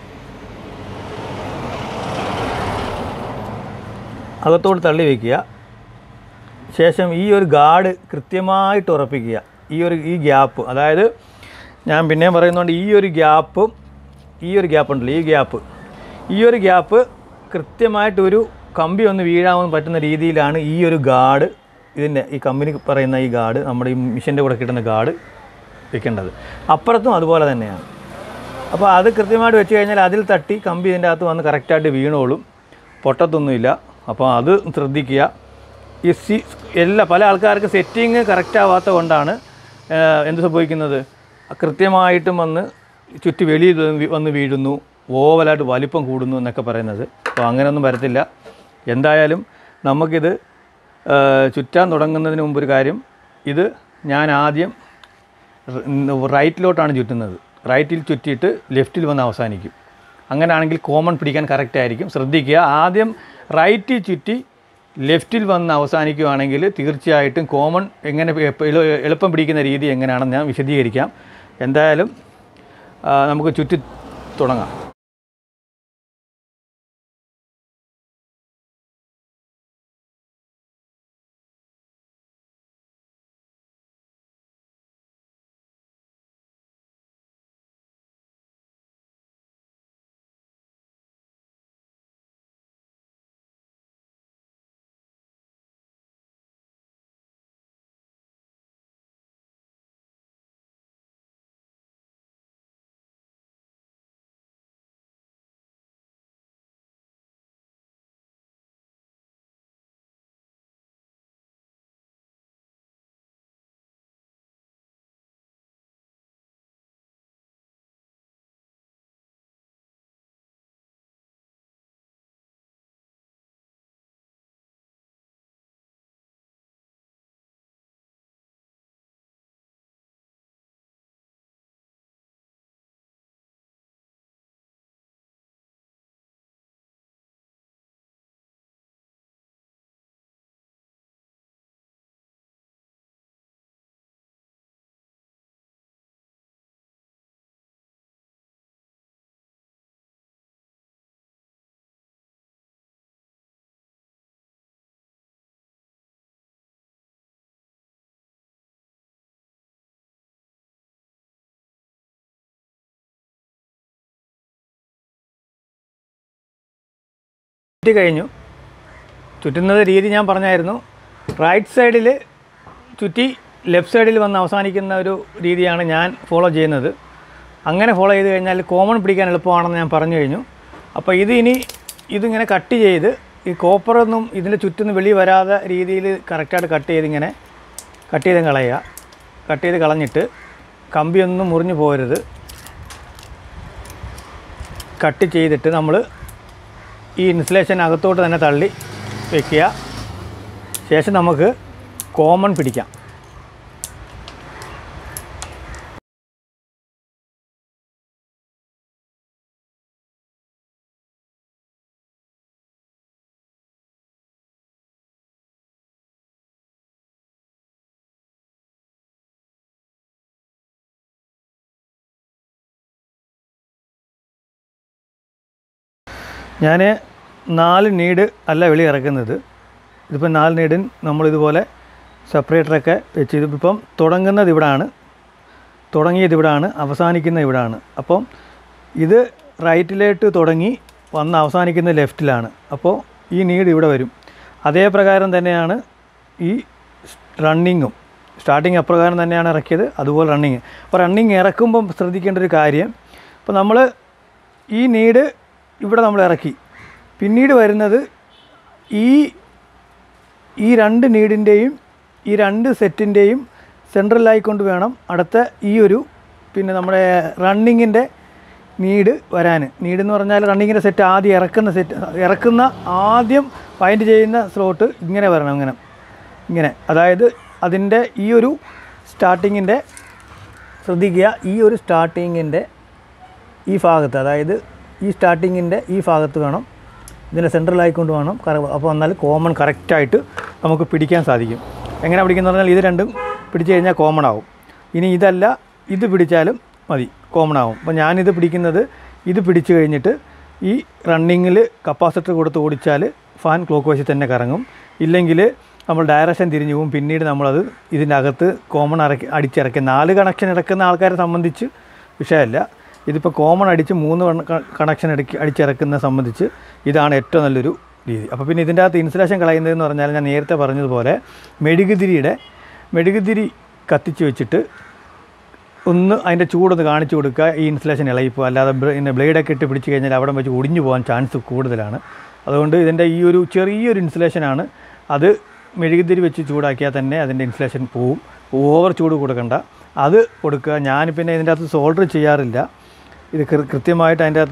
അകത്തോട്ട് തള്ളി വയ്ക്കുക ശേഷം ഈ ഒരു ഗാർഡ് കൃത്യമായിട്ട് ഉറപ്പിക്കുക ഈ ഒരു ഈ ഗ്യാപ്പ് അതായത് ഞാൻ പിന്നെയും പറയുന്നുണ്ട് ഈ ഒരു ഗ്യാപ്പും ഈ ഒരു ഗ്യാപ്പ് ഉണ്ടല്ലോ ഈ ഗ്യാപ്പ് ഈ ഒരു ഗ്യാപ്പ് കൃത്യമായിട്ട് ഒരു കമ്പി ഒന്ന് വീഴാൻ പറ്റുന്ന രീതിയിലാണ് ഈ ഒരു ഗാർഡ് ഇതിൻ്റെ ഈ കമ്പനി പറയുന്ന ഈ ഗാർഡ് നമ്മുടെ ഈ മിഷൻ്റെ കൂടെ കിട്ടുന്ന ഗാർഡ് വെക്കേണ്ടത് അപ്പുറത്തും അതുപോലെ തന്നെയാണ് അപ്പോൾ അത് കൃത്യമായിട്ട് വെച്ച് കഴിഞ്ഞാൽ അതിൽ തട്ടി കമ്പി ഇതിൻ്റെ അകത്ത് വന്ന് കറക്റ്റായിട്ട് വീണോളും പൊട്ടത്തൊന്നുമില്ല അപ്പോൾ അത് ശ്രദ്ധിക്കുക ഈ സി എല്ലാ പല ആൾക്കാർക്ക് സെറ്റിങ് കറക്റ്റ് ആവാത്ത കൊണ്ടാണ് ഏഹ്, എന്ത് സംഭവിക്കുന്നത് കൃത്യമായിട്ടും വന്ന് ചുറ്റി വെളിയിൽ വന്ന് വീഴുന്നു ഓവലായിട്ട് വലിപ്പം കൂടുന്നു എന്നൊക്കെ പറയുന്നത് അപ്പോൾ അങ്ങനെയൊന്നും വരത്തില്ല എന്തായാലും നമുക്കിത് ആ, ചുറ്റാൻ തുടങ്ങുന്നതിന് മുമ്പ് ഒരു കാര്യം ഇത് ഞാൻ ആദ്യം റ- റൈറ്റിലോട്ടാണ് ചുറ്റുന്നത് റൈറ്റിൽ ചുറ്റിയിട്ട് ലെഫ്റ്റിൽ വന്ന് അവസാനിക്കും അങ്ങനെയാണെങ്കിൽ കോമൺ പിടിക്കാൻ കറക്റ്റ് ആയിരിക്കും ശ്രദ്ധിക്കുക ആദ്യം റൈറ്റിൽ ചുറ്റി ലെഫ്റ്റിൽ വന്ന് അവസാനിക്കുകയാണെങ്കിൽ തീർച്ചയായിട്ടും കോമൺ എങ്ങനെ എപ്പ- എളു- എളുപ്പം പിടിക്കുന്ന രീതി എങ്ങനെയാണെന്ന് ഞാൻ വിശദീകരിക്കാം എന്തായാലും ആ, നമുക്ക് ചുറ്റി തുടങ്ങാം ചുറ്റി കഴിഞ്ഞു ചുറ്റുന്നത് രീതി ഞാൻ പറഞ്ഞായിരുന്നു റൈറ്റ് സൈഡിൽ ചുറ്റി ലെഫ്റ്റ് സൈഡിൽ വന്ന് അവസാനിക്കുന്ന ഒരു രീതിയാണ് ഞാൻ ഫോളോ ചെയ്യുന്നത് അങ്ങനെ ഫോളോ ചെയ്ത് കഴിഞ്ഞാൽ കോമൺ പിടിക്കാൻ എളുപ്പമാണെന്ന് ഞാൻ പറഞ്ഞു കഴിഞ്ഞു അപ്പോൾ ഇത് ഇനി ഇതിങ്ങനെ കട്ട് ചെയ്ത് ഈ കോപ്പറൊന്നും ഇതിൻ്റെ ചുറ്റൊന്നും വെളി വരാതെ രീതിയിൽ കറക്റ്റായിട്ട് കട്ട് ചെയ്ത് ഇങ്ങനെ കട്ട് ചെയ്ത് കളയുക കട്ട് ചെയ്ത് കളഞ്ഞിട്ട് കമ്പിയൊന്നും മുറിഞ്ഞു പോകരുത് കട്ട് ചെയ്തിട്ട് നമ്മൾ ഈ ഇൻസുലേഷൻ അകത്തോട്ട് തന്നെ തള്ളി വെക്കുക ശേഷം നമുക്ക് കോമൺ പിടിക്കാം ഞാൻ നാല് നീഡ് അല്ല വെളി ഇറക്കുന്നത് ഇതിപ്പോൾ നാല് നീഡിൻ നമ്മളിതുപോലെ സെപ്പറേറ്ററൊക്കെ വെച്ച് ഇതിപ്പം തുടങ്ങുന്നത് ഇവിടാണ് തുടങ്ങിയത് ഇവിടാണ് അവസാനിക്കുന്നത് ഇവിടാണ് അപ്പം ഇത് റൈറ്റിലോട്ട് തുടങ്ങി വന്ന് അവസാനിക്കുന്നത് ലെഫ്റ്റിലാണ് അപ്പോൾ ഈ നീഡ് ഇവിടെ വരും അതേ പ്രകാരം തന്നെയാണ് ഈ റണ്ണിങ്ങും സ്റ്റാർട്ടിങ് അപ്രകാരം തന്നെയാണ് ഇറക്കിയത് അതുപോലെ റണ്ണിങ് അപ്പോൾ റണ്ണിങ് ഇറക്കുമ്പം ശ്രദ്ധിക്കേണ്ട ഒരു കാര്യം അപ്പോൾ നമ്മൾ ഈ നീഡ് ഇവിടെ നമ്മൾ ഇറക്കി പിന്നീട് വരുന്നത് ഈ ഈ രണ്ട് നീഡിൻ്റെയും ഈ രണ്ട് സെറ്റിൻ്റെയും സെൻട്രലായിക്കൊണ്ട് വേണം അടുത്ത ഈ ഒരു പിന്നെ നമ്മുടെ റണ്ണിങ്ങിൻ്റെ നീഡ് വരാൻ നീഡ് എന്ന് പറഞ്ഞാൽ റണ്ണിങ്ങിൻ്റെ സെറ്റ് ആദ്യം ഇറക്കുന്ന സെറ്റ് ഇറക്കുന്ന ആദ്യം ഫൈൻഡ് ചെയ്യുന്ന സ്ലോട്ട് ഇങ്ങനെ വരണം ഇങ്ങനെ ഇങ്ങനെ അതായത് അതിൻ്റെ ഈ ഒരു സ്റ്റാർട്ടിങ്ങിൻ്റെ ശ്രദ്ധിക്കുക ഈ ഒരു സ്റ്റാർട്ടിങ്ങിൻ്റെ ഈ ഭാഗത്ത് അതായത് ഈ സ്റ്റാർട്ടിങ്ങിൻ്റെ ഈ ഭാഗത്ത് വേണം ഇതിൻ്റെ സെൻട്രലായിക്കൊണ്ട് വേണം കറ- അപ്പോൾ എന്നാൽ കോമൺ കറക്റ്റായിട്ട് നമുക്ക് പിടിക്കാൻ സാധിക്കും എങ്ങനെ പിടിക്കുന്ന പറഞ്ഞാൽ ഇത് രണ്ടും പിടിച്ചു കഴിഞ്ഞാൽ കോമൺ ആവും ഇനി ഇതല്ല ഇത് പിടിച്ചാലും മതി കോമൺ ആവും അപ്പോൾ ഞാനിത് പിടിക്കുന്നത് ഇത് പിടിച്ചു കഴിഞ്ഞിട്ട് ഈ റണ്ണിങ്ങിൽ കപ്പാസിറ്റർ കൊടുത്ത് ഓടിച്ചാൽ ഫാൻ ക്ലോക്ക് വശത്ത് തന്നെ കറങ്ങും ഇല്ലെങ്കിൽ നമ്മൾ ഡയറക്ഷൻ തിരിഞ്ഞു പോകും പിന്നീട് നമ്മളത് ഇതിൻ്റെ അകത്ത് കോമൺ ഇറക്കി അടിച്ചിറക്കി നാല് കണക്ഷൻ ഇറക്കുന്ന ആൾക്കാരെ സംബന്ധിച്ച് വിഷയമല്ല ഇതിപ്പോൾ കോമൺ അടിച്ച് മൂന്ന് കണക്ഷൻ അടിക്ക് അടിച്ചിറക്കുന്ന സംബന്ധിച്ച് ഇതാണ് ഏറ്റവും നല്ലൊരു രീതി അപ്പോൾ പിന്നെ ഇതിൻ്റെ അകത്ത് ഇൻസുലേഷൻ കളയുന്നതെന്ന് പറഞ്ഞാൽ ഞാൻ നേരത്തെ പറഞ്ഞതുപോലെ മെഴുകുതിരിയുടെ മെഴുകുതിരി കത്തിച്ച് വെച്ചിട്ട് ഒന്ന് അതിൻ്റെ ചൂടൊന്ന് കാണിച്ചു കൊടുക്കുക ഈ ഇൻസുലേഷൻ ഇളകിപ്പോൾ അല്ലാതെ ബ്ര- പിന്നെ ബ്ലേഡൊക്കെ ഇട്ട് പിടിച്ച് കഴിഞ്ഞാൽ അവിടെ വെച്ച് ഒടിഞ്ഞു പോകാൻ ചാൻസ് കൂടുതലാണ് അതുകൊണ്ട് ഇതിൻ്റെ ഈ ഒരു ചെറിയൊരു ഇൻസുലേഷനാണ് അത് മെഴുകുതിരി വെച്ച് ചൂടാക്കിയാൽ തന്നെ അതിൻ്റെ ഇൻസുലേഷൻ പോവും ഓവർ ചൂട് കൊടുക്കണ്ട അത് കൊടുക്കുക ഞാൻ പിന്നെ ഇതിൻ്റെ അകത്ത് സോൾഡർ ചെയ്യാറില്ല ഇത് കൃ- കൃത്യമായിട്ട് അതിൻ്റെ അകത്ത്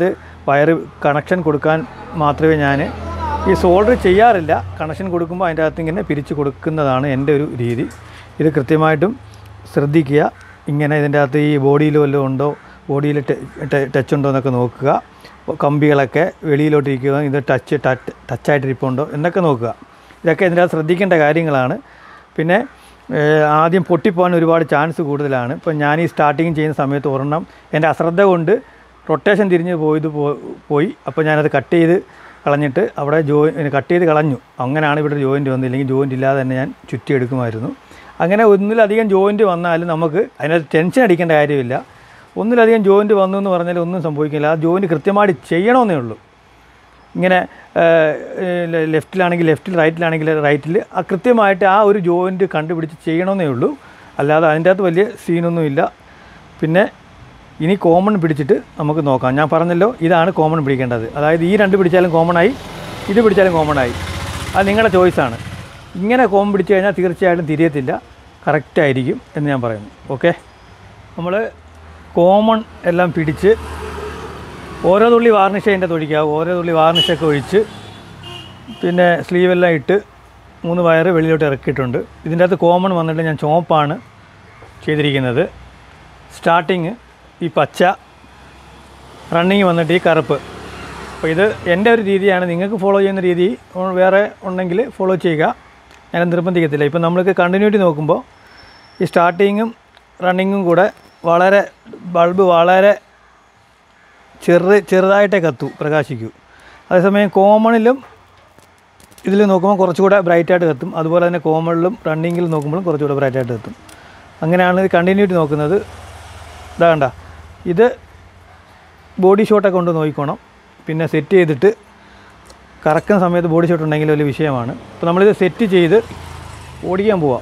വയർ കണക്ഷൻ കൊടുക്കാൻ മാത്രമേ ഞാൻ ഈ സോൾഡർ ചെയ്യാറില്ല കണക്ഷൻ കൊടുക്കുമ്പോൾ അതിൻ്റെ അകത്ത് ഇങ്ങനെ പിരിച്ച് കൊടുക്കുന്നതാണ് എൻ്റെ ഒരു രീതി ഇത് കൃത്യമായിട്ടും ശ്രദ്ധിക്കുക ഇങ്ങനെ ഇതിൻ്റെ അകത്ത് ഈ ബോഡിയിൽ വല്ലതും ഉണ്ടോ ബോഡിയിൽ ടച്ച് ഉണ്ടോ എന്നൊക്കെ നോക്കുക കമ്പികളൊക്കെ വെളിയിലോട്ട് ഇരിക്കുക ഇത് ടച്ച് ടച്ച് ടച്ചായിട്ടിരിപ്പുണ്ടോ എന്നൊക്കെ നോക്കുക ഇതൊക്കെ ഇതിൻ്റെ അകത്ത് ശ്രദ്ധിക്കേണ്ട കാര്യങ്ങളാണ് പിന്നെ ഏഹ്, ആദ്യം പൊട്ടിപ്പോകാൻ ഒരുപാട് ചാൻസ് കൂടുതലാണ് ഇപ്പം ഞാൻ ഈ സ്റ്റാർട്ടിങ് ചെയ്യുന്ന സമയത്ത് ഒരെണ്ണം എൻ്റെ അശ്രദ്ധ കൊണ്ട് റൊട്ടേഷൻ തിരിഞ്ഞ് പോയത് പോ- പോയി അപ്പോൾ ഞാനത് കട്ട് ചെയ്ത് കളഞ്ഞിട്ട് അവിടെ ജോയിൻ കട്ട് ചെയ്ത് കളഞ്ഞു അങ്ങനെയാണ് ഇവിടെ ജോയിൻറ്റ് വന്നത് ഇല്ലെങ്കിൽ ജോയിൻറ്റ് ഇല്ലാതെ തന്നെ ഞാൻ ചുറ്റിയെടുക്കുമായിരുന്നു അങ്ങനെ ഒന്നിലധികം ജോയിൻറ്റ് വന്നാലും നമുക്ക് അതിനകത്ത് ടെൻഷൻ അടിക്കേണ്ട കാര്യമില്ല ഒന്നിലധികം ജോയിൻറ്റ് വന്നു എന്ന് പറഞ്ഞാൽ ഒന്നും സംഭവിക്കില്ല ആ ജോയിൻറ്റ് കൃത്യമായിട്ട് ചെയ്യണമെന്നേ ഉള്ളൂ ഇങ്ങനെ ലെഫ്റ്റിലാണെങ്കിൽ ലെഫ്റ്റിൽ റൈറ്റിലാണെങ്കിൽ റൈറ്റിൽ ആ കൃത്യമായിട്ട് ആ ഒരു ജോയിൻറ്റ് കണ്ടുപിടിച്ച് ചെയ്യണമെന്നേ ഉള്ളൂ അല്ലാതെ അതിൻ്റെ അകത്ത് വലിയ സീനൊന്നുമില്ല പിന്നെ ഇനി കോമൺ പിടിച്ചിട്ട് നമുക്ക് നോക്കാം ഞാൻ പറഞ്ഞല്ലോ ഇതാണ് കോമൺ പിടിക്കേണ്ടത് അതായത് ഈ രണ്ട് പിടിച്ചാലും കോമൺ ആയി ഇത് പിടിച്ചാലും കോമൺ ആയി അത് നിങ്ങളുടെ ചോയ്സാണ് ഇങ്ങനെ കോമൺ പിടിച്ചു കഴിഞ്ഞാൽ തീർച്ചയായിട്ടും തിരിയത്തില്ല കറക്റ്റായിരിക്കും എന്ന് ഞാൻ പറയുന്നു ഓക്കെ നമ്മൾ കോമൺ എല്ലാം പിടിച്ച് ഓരോ തുള്ളി വാർണിഷ് അതിൻ്റെ തൊഴിക്കുക ഓരോ തുള്ളി വാർണിഷൊക്കെ ഒഴിച്ച് പിന്നെ സ്ലീവെല്ലാം ഇട്ട് മൂന്ന് വയറ് വെളിയിലോട്ട് ഇറക്കിയിട്ടുണ്ട് ഇതിൻ്റെ അകത്ത് കോമൺ വന്നിട്ട് ഞാൻ ചുവപ്പാണ് ചെയ്തിരിക്കുന്നത് സ്റ്റാർട്ടിങ് ഈ പച്ച റണ്ണിങ് വന്നിട്ട് ഈ കറുപ്പ് അപ്പോൾ ഇത് എൻ്റെ ഒരു രീതിയാണ് നിങ്ങൾക്ക് ഫോളോ ചെയ്യുന്ന രീതി ഉ- വേറെ ഉണ്ടെങ്കിൽ ഫോളോ ചെയ്യുക ഞാൻ നിർബന്ധിക്കത്തില്ല ഇപ്പം നമ്മൾക്ക് കണ്ടിന്യൂറ്റി നോക്കുമ്പോൾ ഈ സ്റ്റാർട്ടിങ്ങും റണ്ണിങ്ങും കൂടെ വളരെ ബൾബ് വളരെ ചെറു ചെറുതായിട്ടേ കത്തു പ്രകാശിക്കൂ അതേസമയം കോമണിലും ഇതിൽ നോക്കുമ്പോൾ കുറച്ചുകൂടെ ബ്രൈറ്റായിട്ട് കത്തും അതുപോലെ തന്നെ കോമണിലും റണ്ണിങ്ങിലും നോക്കുമ്പോഴും കുറച്ചുകൂടെ ബ്രൈറ്റായിട്ട് കത്തും അങ്ങനെയാണ് ഇത് കണ്ടിന്യൂറ്റി നോക്കുന്നത് ഇതാ കണ്ട ഇത് ബോഡി ഷോട്ടൊക്കെ കൊണ്ട് നോക്കിക്കോണം പിന്നെ സെറ്റ് ചെയ്തിട്ട് കറക്കുന്ന സമയത്ത് ബോഡി ഷോട്ട് ഉണ്ടെങ്കിൽ വലിയ വിഷയമാണ് അപ്പോൾ നമ്മളിത് സെറ്റ് ചെയ്ത് ഓടിക്കാൻ പോവാം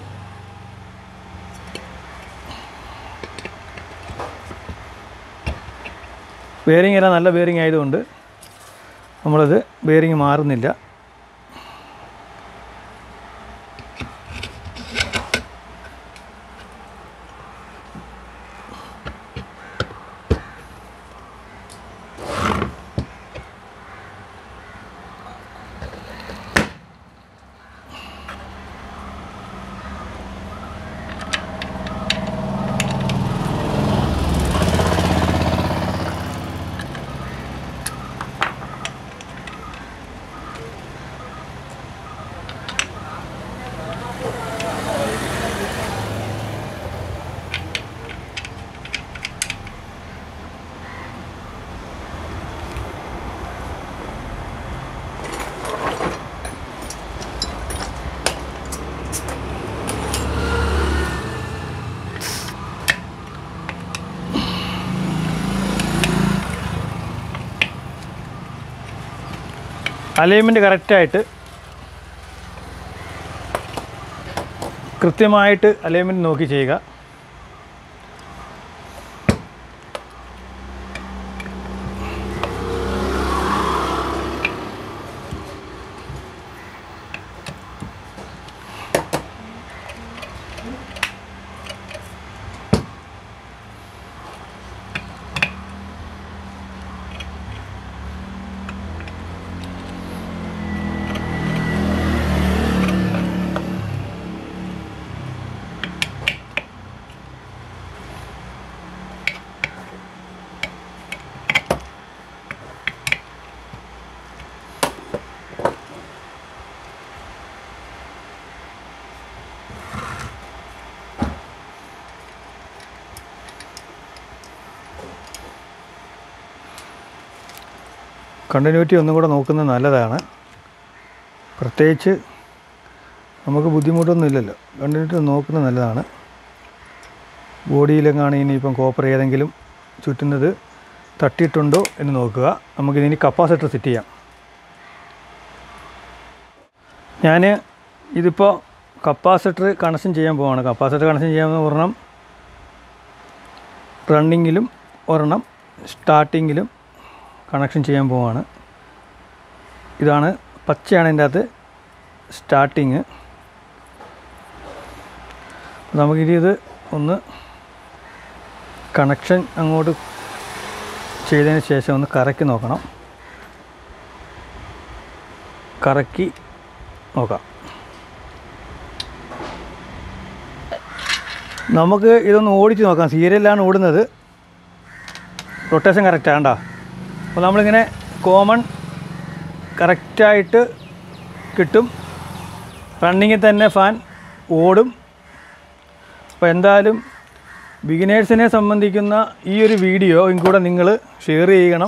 ബെയറിംഗ് എല്ലാം നല്ല ബെയറിംഗ് ആയതുകൊണ്ട് നമ്മളത് ബെയറിംഗ് മാറുന്നില്ല അലൈൻമെൻറ്റ് കറക്റ്റായിട്ട് കൃത്യമായിട്ട് അലൈൻമെൻറ്റ് നോക്കി ചെയ്യുക കണ്ടിന്യൂറ്റി ഒന്നും കൂടെ നോക്കുന്നത് നല്ലതാണ് പ്രത്യേകിച്ച് നമുക്ക് ബുദ്ധിമുട്ടൊന്നും ഇല്ലല്ലോ കണ്ടിന്യൂറ്റി നോക്കുന്നത് നല്ലതാണ് ബോഡിയിലെങ്ങാണ് ഇനിയിപ്പം കോപ്പർ ഏതെങ്കിലും ചുറ്റുന്നത് തട്ടിയിട്ടുണ്ടോ എന്ന് നോക്കുക നമുക്കിതിനി കപ്പാസിറ്റർ സെറ്റ് ചെയ്യാം ഞാൻ ഇതിപ്പോൾ കപ്പാസിറ്റർ കണക്ഷൻ ചെയ്യാൻ പോവാണ് കപ്പാസിറ്റർ കണക്ഷൻ ചെയ്യാമെന്ന് ഒരെണ്ണം റണ്ണിങ്ങിലും ഒരെണ്ണം സ്റ്റാർട്ടിങ്ങിലും കണക്ഷൻ ചെയ്യാൻ പോവാണ് ഇതാണ് പച്ചയാണ് ഇതിൻ്റെ അകത്ത് സ്റ്റാർട്ടിങ് നമുക്കിനി ഇത് ഒന്ന് കണക്ഷൻ അങ്ങോട്ട് ചെയ്തതിന് ശേഷം ഒന്ന് കറക്കി നോക്കണം കറക്കി നോക്കാം നമുക്ക് ഇതൊന്ന് ഓടിച്ച് നോക്കാം സീരിയലിലാണ് ഓടുന്നത് റൊട്ടേഷൻ കറക്റ്റാണ് കേട്ടോ അപ്പോൾ നമ്മളിങ്ങനെ കോമൺ കറക്റ്റായിട്ട് കിട്ടും റണ്ണിങ്ങിൽ തന്നെ ഫാൻ ഓടും അപ്പോൾ എന്തായാലും ബിഗിനേഴ്സിനെ സംബന്ധിക്കുന്ന ഈ ഒരു വീഡിയോ കൂടെ നിങ്ങൾ ഷെയർ ചെയ്യണം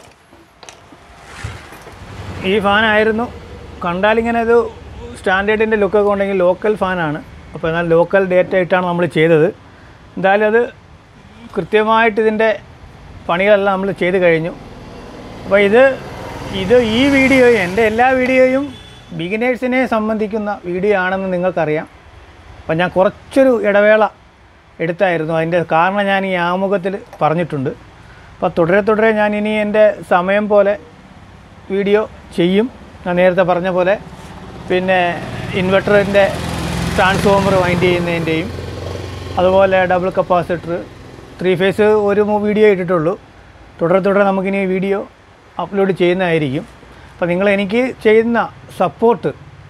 ഈ ഫാനായിരുന്നു കണ്ടാലിങ്ങനെ ഒരു സ്റ്റാൻഡേർഡിൻ്റെ ലുക്കൊക്കെ ഉണ്ടെങ്കിൽ ലോക്കൽ ഫാനാണ് അപ്പോൾ എന്നാൽ ലോക്കൽ ഡേറ്റ ആയിട്ടാണ് നമ്മൾ ചെയ്തത് എന്തായാലും അത് കൃത്യമായിട്ട് ഇതിൻ്റെ പണികളെല്ലാം നമ്മൾ ചെയ്ത് കഴിഞ്ഞു അപ്പോൾ ഇത് ഇത് ഈ വീഡിയോ എൻ്റെ എല്ലാ വീഡിയോയും ബിഗിനേഴ്സിനെ സംബന്ധിക്കുന്ന വീഡിയോ ആണെന്ന് നിങ്ങൾക്കറിയാം അപ്പം ഞാൻ കുറച്ചൊരു ഇടവേള എടുത്തായിരുന്നു അതിൻ്റെ കാരണം ഞാൻ ഈ ആമുഖത്തിൽ പറഞ്ഞിട്ടുണ്ട് അപ്പോൾ തുടരെ തുടരെ ഞാൻ ഇനി എൻ്റെ സമയം പോലെ വീഡിയോ ചെയ്യും ഞാൻ നേരത്തെ പറഞ്ഞ പോലെ പിന്നെ ഇൻവെർട്ടറിൻ്റെ ട്രാൻസ്ഫോമർ വൈൻഡ് ചെയ്യുന്നതിൻ്റെയും അതുപോലെ ഡബിൾ കപ്പാസിറ്റർ ത്രീ ഫേസ് ഒരു മു- വീഡിയോ ഇട്ടിട്ടുള്ളൂ തുടരെ തുടരെ നമുക്കിനി വീഡിയോ അപ്ലോഡ് ചെയ്യുന്നതായിരിക്കും അപ്പോൾ നിങ്ങൾ എനിക്ക് ചെയ്യുന്ന സപ്പോർട്ട്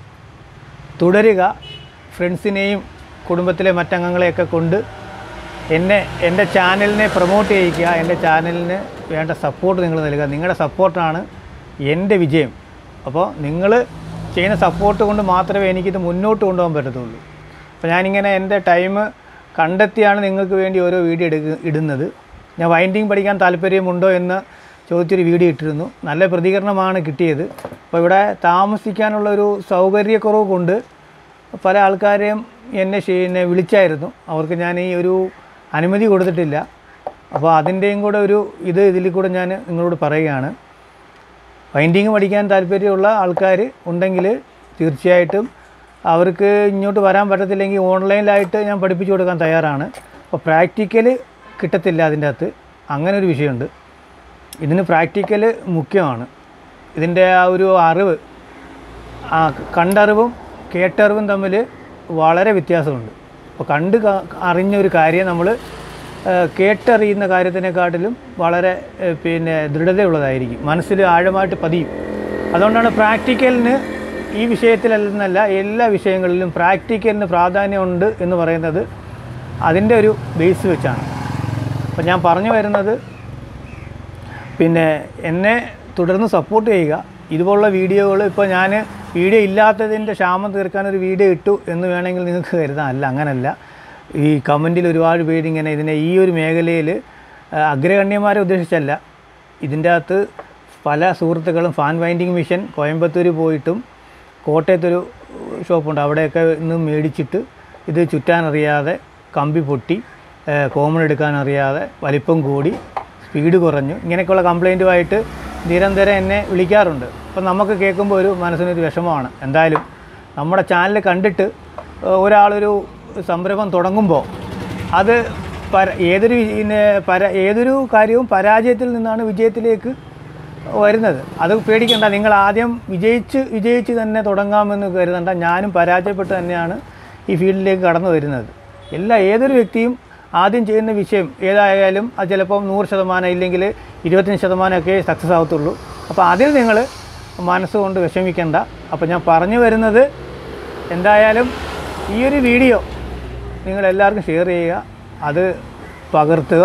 തുടരുക ഫ്രണ്ട്സിനെയും കുടുംബത്തിലെ മറ്റംഗങ്ങളെയൊക്കെ കൊണ്ട് എന്നെ എൻ്റെ ചാനലിനെ പ്രൊമോട്ട് ചെയ്യിക്കുക എൻ്റെ ചാനലിന് വേണ്ട സപ്പോർട്ട് നിങ്ങൾ നൽകുക നിങ്ങളുടെ സപ്പോർട്ടാണ് എൻ്റെ വിജയം അപ്പോൾ നിങ്ങൾ ചെയ്യുന്ന സപ്പോർട്ട് കൊണ്ട് മാത്രമേ എനിക്കിത് മുന്നോട്ട് കൊണ്ടുപോകാൻ പറ്റത്തുള്ളൂ അപ്പോൾ ഞാനിങ്ങനെ എൻ്റെ ടൈം കണ്ടെത്തിയാണ് നിങ്ങൾക്ക് വേണ്ടി ഓരോ വീഡിയോ എടുക്ക ഇടുന്നത് ഞാൻ വൈൻഡിങ് പഠിക്കാൻ താല്പര്യമുണ്ടോ എന്ന് ചോദിച്ചൊരു വീഡിയോ ഇട്ടിരുന്നു നല്ല പ്രതികരണമാണ് കിട്ടിയത് അപ്പോൾ ഇവിടെ താമസിക്കാനുള്ള ഒരു സൗകര്യക്കുറവ് കൊണ്ട് പല ആൾക്കാരെയും എന്നെ ശ- എന്നെ വിളിച്ചായിരുന്നു അവർക്ക് ഞാൻ ഈ ഒരു അനുമതി കൊടുത്തിട്ടില്ല അപ്പോൾ അതിൻ്റെയും കൂടെ ഒരു ഇത് ഇതിൽ കൂടെ ഞാൻ നിങ്ങളോട് പറയുകയാണ് വൈൻഡിങ് പഠിക്കാൻ താല്പര്യമുള്ള ആൾക്കാർ ഉണ്ടെങ്കിൽ തീർച്ചയായിട്ടും അവർക്ക് ഇങ്ങോട്ട് വരാൻ പറ്റത്തില്ലെങ്കിൽ ഓൺലൈനിലായിട്ട് ഞാൻ പഠിപ്പിച്ചു കൊടുക്കാൻ തയ്യാറാണ് അപ്പോൾ പ്രാക്ടിക്കൽ കിട്ടത്തില്ല അതിൻ്റെ അകത്ത് അങ്ങനെ ഒരു വിഷയമുണ്ട് ഇതിന് പ്രാക്ടിക്കൽ മുഖ്യമാണ് ഇതിൻ്റെ ആ ഒരു അറിവ് ആ കണ്ടറിവും കേട്ടറിവും തമ്മിൽ വളരെ വ്യത്യാസമുണ്ട് അപ്പോൾ കണ്ട് ക- അറിഞ്ഞ ഒരു കാര്യം നമ്മൾ കേട്ടറിയുന്ന കാര്യത്തിനെക്കാട്ടിലും വളരെ ഏഹ്, പിന്നെ ദൃഢതയുള്ളതായിരിക്കും മനസ്സിൽ ആഴമായിട്ട് പതിയും അതുകൊണ്ടാണ് പ്രാക്ടിക്കലിന് ഈ വിഷയത്തിലല്ലെന്നല്ല എല്ലാ വിഷയങ്ങളിലും പ്രാക്ടിക്കലിന് പ്രാധാന്യമുണ്ട് എന്ന് പറയുന്നത് അതിൻ്റെ ഒരു ബേസ് വെച്ചാണ് അപ്പോൾ ഞാൻ പറഞ്ഞു വരുന്നത് പിന്നെ എന്നെ തുടർന്ന് സപ്പോർട്ട് ചെയ്യുക ഇതുപോലുള്ള വീഡിയോകൾ ഇപ്പോൾ ഞാൻ വീഡിയോ ഇല്ലാത്തതിൻ്റെ ക്ഷാമം തീർക്കാൻ ഒരു വീഡിയോ ഇട്ടു എന്ന് വേണമെങ്കിൽ നിങ്ങൾക്ക് കരുതാം അല്ല അങ്ങനല്ല ഈ കമൻറ്റിൽ ഒരുപാട് പേര് ഇങ്ങനെ ഇതിനെ ഈ ഒരു മേഖലയിൽ അഗ്രഗണ്യന്മാരെ ഉദ്ദേശിച്ചല്ല ഇതിൻ്റെ അകത്ത് പല സുഹൃത്തുക്കളും ഫാൻ വൈൻഡിങ് മിഷൻ കോയമ്പത്തൂർ പോയിട്ടും കോട്ടയത്തൊരു ഷോപ്പുണ്ട് അവിടെയൊക്കെ നിന്ന് മേടിച്ചിട്ട് ഇത് ചുറ്റാനറിയാതെ കമ്പി പൊട്ടി കോമൺ എടുക്കാൻ അറിയാതെ വലിപ്പം കൂടി സ്പീഡ് കുറഞ്ഞു ഇങ്ങനെയൊക്കെയുള്ള കംപ്ലൈൻറ്റുമായിട്ട് നിരന്തരം എന്നെ വിളിക്കാറുണ്ട് അപ്പം നമുക്ക് കേൾക്കുമ്പോൾ ഒരു മനസ്സിനൊരു വിഷമമാണ് എന്തായാലും നമ്മുടെ ചാനൽ കണ്ടിട്ട് ഏഹ്, ഒരാളൊരു സംരംഭം തുടങ്ങുമ്പോൾ അത് പര ഏതൊരു വി- പിന്നെ പര ഏതൊരു കാര്യവും പരാജയത്തിൽ നിന്നാണ് വിജയത്തിലേക്ക് വരുന്നത് അത് പേടിക്കണ്ട നിങ്ങൾ ആദ്യം വിജയിച്ച് വിജയിച്ച് തന്നെ തുടങ്ങാമെന്ന് കരുതണ്ട ഞാനും പരാജയപ്പെട്ട് തന്നെയാണ് ഈ ഫീൽഡിലേക്ക് കടന്നു വരുന്നത് എല്ലാ ഏതൊരു വ്യക്തിയും ആദ്യം ചെയ്യുന്ന വിഷയം ഏതായാലും അത് ചിലപ്പം നൂറ് ശതമാനം ഇല്ലെങ്കിൽ ഇരുപത്തഞ്ച് ശതമാനമൊക്കെ സക്സസ് ആവത്തുള്ളൂ അപ്പോൾ അതിൽ നിങ്ങൾ മനസ്സുകൊണ്ട് വിഷമിക്കണ്ട അപ്പോൾ ഞാൻ പറഞ്ഞു വരുന്നത് എന്തായാലും ഈ ഒരു വീഡിയോ നിങ്ങൾ എല്ലാവർക്കും ഷെയർ ചെയ്യുക അത് പകർത്തുക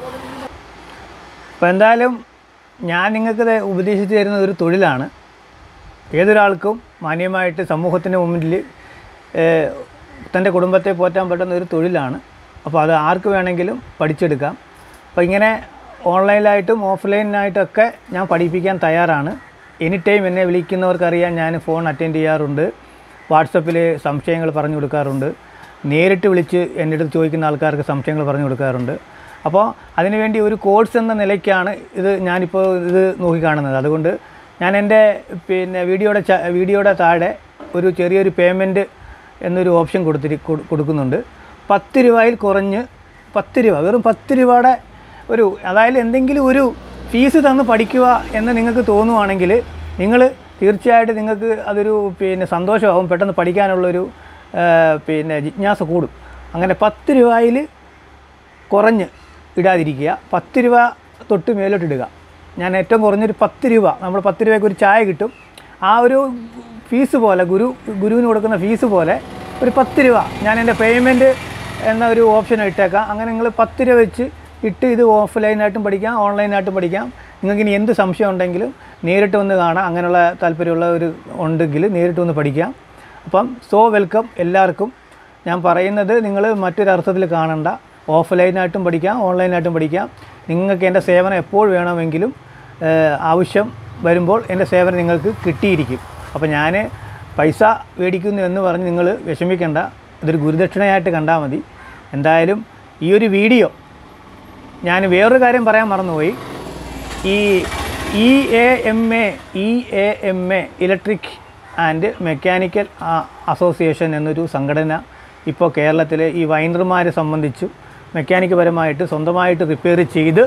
അപ്പോൾ എന്തായാലും ഞാൻ നിങ്ങൾക്ക് ഇത് ഉപദേശിച്ച് തരുന്ന ഒരു തൊഴിലാണ് ഏതൊരാൾക്കും മാന്യമായിട്ട് സമൂഹത്തിന് മുമ്പിൽ ഏഹ്, തൻ്റെ കുടുംബത്തെ പോറ്റാൻ പറ്റുന്ന ഒരു തൊഴിലാണ് അപ്പോൾ അത് ആർക്ക് വേണമെങ്കിലും പഠിച്ചെടുക്കാം അപ്പോൾ ഇങ്ങനെ ഓൺലൈനിലായിട്ടും ഓഫ്ലൈനായിട്ടൊക്കെ ഞാൻ പഠിപ്പിക്കാൻ തയ്യാറാണ് എനി ടൈം എന്നെ വിളിക്കുന്നവർക്കറിയാം ഞാൻ ഫോൺ അറ്റൻഡ് ചെയ്യാറുണ്ട് വാട്സപ്പിൽ സംശയങ്ങൾ പറഞ്ഞു കൊടുക്കാറുണ്ട് നേരിട്ട് വിളിച്ച് എൻ്റെ അടുത്ത് ചോദിക്കുന്ന ആൾക്കാർക്ക് സംശയങ്ങൾ പറഞ്ഞു കൊടുക്കാറുണ്ട് അപ്പോൾ അതിനുവേണ്ടി ഒരു കോഴ്സ് എന്ന നിലയ്ക്കാണ് ഇത് ഞാനിപ്പോൾ ഇത് നോക്കിക്കാണുന്നത് അതുകൊണ്ട് ഞാൻ എൻ്റെ പിന്നെ വീഡിയോയുടെ ച വീഡിയോയുടെ താഴെ ഒരു ചെറിയൊരു പേയ്മെൻറ്റ് എന്നൊരു ഓപ്ഷൻ കൊടുത്തിരി കൊടു- കൊടുക്കുന്നുണ്ട് പത്ത് രൂപയിൽ കുറഞ്ഞ് പത്ത് രൂപ വെറും പത്ത് രൂപയുടെ ഒരു അതായത് എന്തെങ്കിലും ഒരു ഫീസ് തന്ന് പഠിക്കുക എന്ന് നിങ്ങൾക്ക് തോന്നുവാണെങ്കിൽ നിങ്ങൾ തീർച്ചയായിട്ടും നിങ്ങൾക്ക് അതൊരു പിന്നെ സന്തോഷമാവും പെട്ടെന്ന് പഠിക്കാനുള്ളൊരു ആ, പിന്നെ ജിജ്ഞാസ കൂടും അങ്ങനെ പത്ത് രൂപയിൽ കുറഞ്ഞ് ഇടാതിരിക്കുക പത്ത് രൂപ തൊട്ട് മേലോട്ട് ഇടുക ഞാൻ ഏറ്റവും കുറഞ്ഞൊരു പത്ത് രൂപ നമ്മൾ പത്ത് രൂപയ്ക്ക് ഒരു ചായ കിട്ടും ആ ഒരു ഫീസ് പോലെ ഗുരു ഗുരുവിന് കൊടുക്കുന്ന ഫീസ് പോലെ ഒരു പത്ത് രൂപ ഞാൻ എൻ്റെ പേയ്മെൻറ്റ് എന്ന ഒരു ഓപ്ഷൻ ഇട്ടേക്കാം അങ്ങനെ നിങ്ങൾ പത്ത് രൂപ വെച്ച് ഇട്ട് ഇത് ഓഫ്ലൈനായിട്ടും പഠിക്കാം ഓൺലൈനായിട്ടും പഠിക്കാം നിങ്ങൾക്ക് ഇനി എന്ത് സംശയം ഉണ്ടെങ്കിലും നേരിട്ട് വന്ന് കാണാം അങ്ങനെയുള്ള താല്പര്യമുള്ള ഒരു ഉണ്ടെങ്കിൽ നേരിട്ട് വന്ന് പഠിക്കാം അപ്പം സോ വെൽക്കം എല്ലാവർക്കും ഞാൻ പറയുന്നത് നിങ്ങൾ മറ്റൊരർത്ഥത്തിൽ കാണണ്ട ഓഫ്ലൈനായിട്ടും പഠിക്കാം ഓൺലൈനായിട്ടും പഠിക്കാം നിങ്ങൾക്ക് എൻ്റെ സേവനം എപ്പോൾ വേണമെങ്കിലും ഏഹ്, ആവശ്യം വരുമ്പോൾ എൻ്റെ സേവനം നിങ്ങൾക്ക് കിട്ടിയിരിക്കും അപ്പോൾ ഞാൻ പൈസ മേടിക്കുന്നു എന്ന് പറഞ്ഞ് നിങ്ങൾ വിഷമിക്കേണ്ട ഇതൊരു ഗുരുദക്ഷിണയായിട്ട് കണ്ടാൽ മതി എന്തായാലും ഈ ഒരു വീഡിയോ ഞാൻ വേറൊരു കാര്യം പറയാൻ മറന്നുപോയി ഈ E A M A E A M A electric and mechanical association എന്നൊരു സംഘടന ഇപ്പോൾ കേരളത്തിലെ ഈ വൈൻഡർമാരെ സംബന്ധിച്ചു മെക്കാനിക് പരമായിട്ട് സ്വന്തമായിട്ട് റിപ്പയർ ചെയ്ത്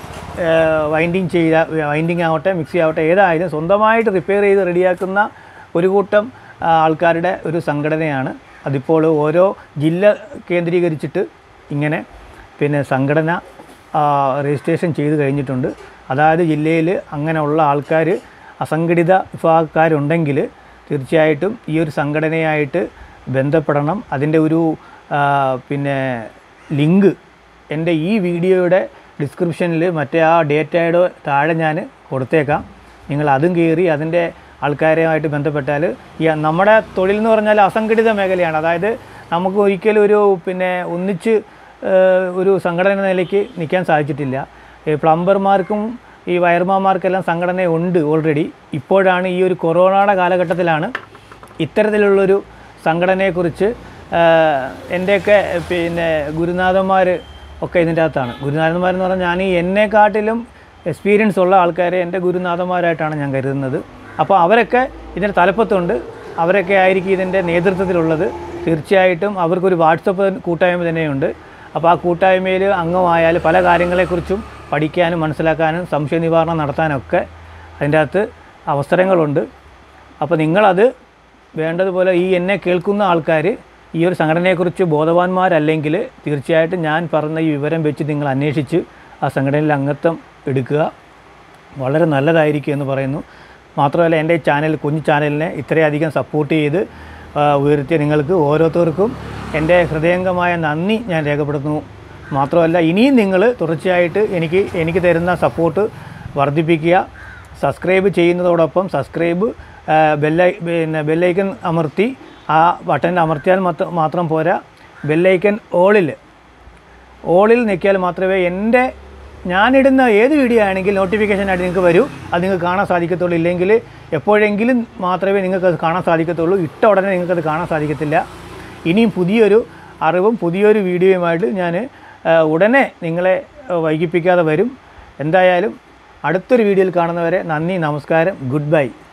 വൈൻഡിങ് ചെയ്ത വൈൻഡിങ് ആവട്ടെ മിക്സി ആവട്ടെ ഏതായാലും സ്വന്തമായിട്ട് റിപ്പയർ ചെയ്ത് റെഡിയാക്കുന്ന ഒരു കൂട്ടം ആ, ആൾക്കാരുടെ ഒരു സംഘടനയാണ് അതിപ്പോൾ ഓരോ ജില്ല കേന്ദ്രീകരിച്ചിട്ട് ഇങ്ങനെ പിന്നെ സംഘടന ആ, രജിസ്ട്രേഷൻ ചെയ്ത് കഴിഞ്ഞിട്ടുണ്ട് അതായത് ജില്ലയിൽ അങ്ങനെയുള്ള ആൾക്കാർ അസംഘടിത വിഭാഗക്കാരുണ്ടെങ്കിൽ തീർച്ചയായിട്ടും ഈ ഒരു സംഘടനയായിട്ട് ബന്ധപ്പെടണം അതിൻ്റെ ഒരു ആ, പിന്നെ ലിങ്ക് എൻ്റെ ഈ വീഡിയോയുടെ ഡിസ്ക്രിപ്ഷനിൽ മറ്റേ ആ ഡേറ്റയുടെ താഴെ ഞാൻ കൊടുത്തേക്കാം നിങ്ങൾ അതും കയറി അതിൻ്റെ ആൾക്കാരുമായിട്ട് ബന്ധപ്പെട്ടാൽ ഈ നമ്മുടെ തൊഴിൽ എന്ന് പറഞ്ഞാൽ അസംഘടിത മേഖലയാണ് അതായത് നമുക്ക് ഒരിക്കലും ഒരു പിന്നെ ഒന്നിച്ച് ഏഹ്, ഒരു സംഘടന നിലയ്ക്ക് നിൽക്കാൻ സാധിച്ചിട്ടില്ല ഈ പ്ലംബർമാർക്കും ഈ വയർമാർക്കെല്ലാം സംഘടന ഉണ്ട് ഓൾറെഡി ഇപ്പോഴാണ് ഈ ഒരു കൊറോണയുടെ കാലഘട്ടത്തിലാണ് ഇത്തരത്തിലുള്ളൊരു സംഘടനയെക്കുറിച്ച് ആഹ്, എൻ്റെയൊക്കെ പിന്നെ ഗുരുനാഥന്മാർ ഒക്കെ ഇതിൻ്റെ അകത്താണ് ഗുരുനാഥന്മാരെന്ന് പറഞ്ഞാൽ ഞാൻ ഈ എന്നെക്കാട്ടിലും എക്സ്പീരിയൻസ് ഉള്ള ആൾക്കാരെ എൻ്റെ ഗുരുനാഥന്മാരായിട്ടാണ് ഞാൻ കരുതുന്നത് അപ്പോൾ അവരൊക്കെ ഇതിൻ്റെ തലപ്പത്തുണ്ട് അവരൊക്കെ ആയിരിക്കും ഇതിൻ്റെ നേതൃത്വത്തിലുള്ളത് തീർച്ചയായിട്ടും അവർക്കൊരു വാട്സപ്പ് കൂട്ടായ്മ തന്നെയുണ്ട് അപ്പോൾ ആ കൂട്ടായ്മയിൽ അംഗമായാൽ പല കാര്യങ്ങളെക്കുറിച്ചും പഠിക്കാനും മനസ്സിലാക്കാനും സംശയ നിവാരണം നടത്താനൊക്കെ അതിൻ്റെ അകത്ത് അവസരങ്ങളുണ്ട് അപ്പോൾ നിങ്ങളത് വേണ്ടതുപോലെ ഈ എന്നെ കേൾക്കുന്ന ആൾക്കാർ ഈ ഒരു സംഘടനയെക്കുറിച്ച് ബോധവാന്മാരല്ലെങ്കിൽ തീർച്ചയായിട്ടും ഞാൻ പറഞ്ഞ ഈ വിവരം വെച്ച് നിങ്ങൾ അന്വേഷിച്ച് ആ സംഘടനയിൽ അംഗത്വം എടുക്കുക വളരെ നല്ലതായിരിക്കും എന്ന് പറയുന്നു മാത്രമല്ല എൻ്റെ ഈ ചാനൽ കുഞ്ഞു ചാനലിനെ ഇത്രയധികം സപ്പോർട്ട് ചെയ്ത് ആ, ഉയർത്തിയ നിങ്ങൾക്ക് ഓരോരുത്തർക്കും എൻ്റെ ഹൃദയംഗമായ നന്ദി ഞാൻ രേഖപ്പെടുത്തുന്നു മാത്രമല്ല ഇനിയും നിങ്ങൾ തുടർച്ചയായിട്ട് എനിക്ക് എനിക്ക് തരുന്ന സപ്പോർട്ട് വർദ്ധിപ്പിക്കുക സബ്സ്ക്രൈബ് ചെയ്യുന്നതോടൊപ്പം സബ്സ്ക്രൈബ് ആ, ബെല്ലൈ പിന്നെ ബെല്ലൈക്കൻ അമർത്തി ആ ബട്ടൺ അമർത്തിയാൽ മാത്ര- മാത്രം പോരാ ബെല്ലൈക്കൻ ഓളിൽ ഓളിൽ നിൽക്കിയാൽ മാത്രമേ എൻ്റെ ഞാനിടുന്ന ഏത് വീഡിയോ ആണെങ്കിൽ നോട്ടിഫിക്കേഷനായിട്ട് നിങ്ങൾക്ക് വരൂ അത് നിങ്ങൾക്ക് കാണാൻ സാധിക്കത്തുള്ളൂ ഇല്ലെങ്കിൽ എപ്പോഴെങ്കിലും മാത്രമേ നിങ്ങൾക്ക് അത് കാണാൻ സാധിക്കത്തുള്ളൂ ഇട്ട ഉടനെ നിങ്ങൾക്കത് കാണാൻ സാധിക്കത്തില്ല ഇനിയും പുതിയൊരു അറിവും പുതിയൊരു വീഡിയോയുമായിട്ട് ഞാൻ ആ, ഉടനെ നിങ്ങളെ ആ, വൈകിപ്പിക്കാതെ വരും എന്തായാലും അടുത്തൊരു വീഡിയോയിൽ കാണുന്നവരെ നന്ദി നമസ്കാരം ഗുഡ് ബൈ